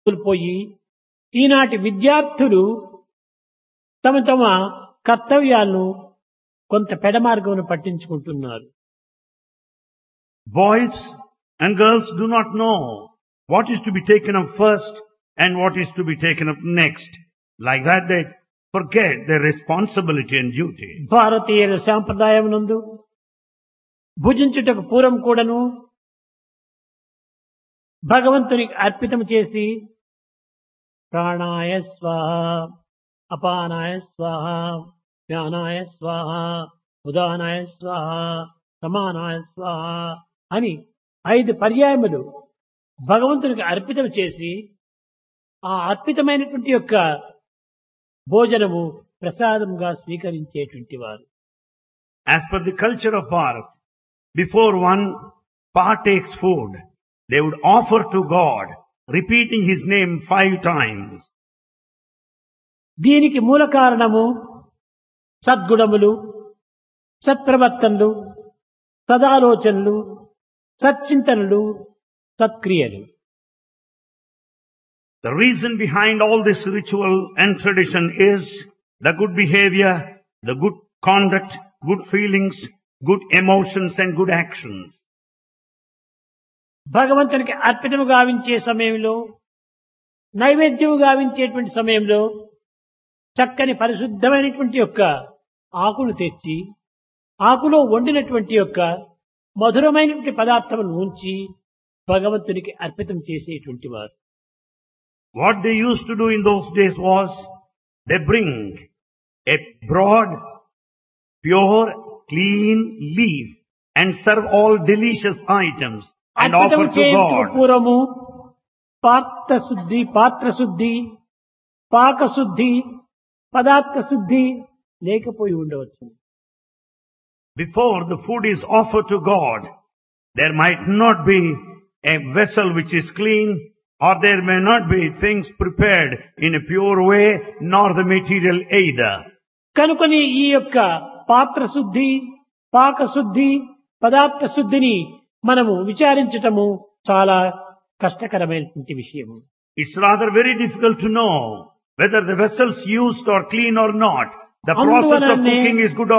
కోల్పోయి ఈనాటి విద్యార్థులు తమ తమ కర్తవ్యాలను కొంత పెడమార్గమును పట్టించుకుంటున్నారు Boys and girls do not know what is to be taken up first and what is to be taken up next. Like that they forget their responsibility and duty. భారతీయుల సాంప్రదాయం నందు భుజించుటకు పూర్వం కూడాను భగవంతునికి అర్పితం చేసి ప్రాణాయ స్వాహ అపానాయ స్వాహ జ్ఞానాయ స్వాహ ఉదానాయ స్వాహ సమానాయ స్వాహ అని ఐదు పర్యాయములు భగవంతునికి అర్పితం చేసి ఆ అర్పితమైనటువంటి యొక్క భోజనము ప్రసాదంగా స్వీకరించేటువంటి వారు As per the culture of Bharat, before one partakes food, they would offer to God, repeating His name five times. దీనికి మూల కారణము సద్గుణములు సత్ప్రవర్తనలు సదాలోచనలు సచ్చింతనలు సత్క్రియలు The reason behind all this ritual and tradition is the good behavior, the good conduct, good feelings, good emotions and good actions. భగవంతునికి అర్పితము గావించే సమయంలో నైవేద్యము గావించేటువంటి సమయంలో చక్కని పరిశుద్ధమైనటువంటి యొక్క ఆకును తెచ్చి ఆకులో వండినటువంటి యొక్క మధురమైనటువంటి పదార్థమును ఉంచి భగవంతునికి అర్పితం చేసేటువంటి వారు What they used to do in those days was they bring a broad, pure, clean leaf and serve all delicious items and అర్పితం offer to చేయుటకు God. పూర్వము పాత్ర శుద్ధి పాత్ర శుద్ధి పాక శుద్ధి పదార్థ శుద్ధి లేకపోయి ఉండవచ్చు Before the food is offered to God, there might not be a vessel which is clean or there may not be things prepared in a pure way nor the material either. కనుకొని ఈ యొక్క పాత్ర శుద్ధి పాక శుద్ధి పదార్థ శుద్ధిని మనము విచారించటము చాలా కష్టకరమైనటువంటి విషయము It's rather very difficult to know whether the vessels used are clean or not. The process of అందువలనే cooking is good or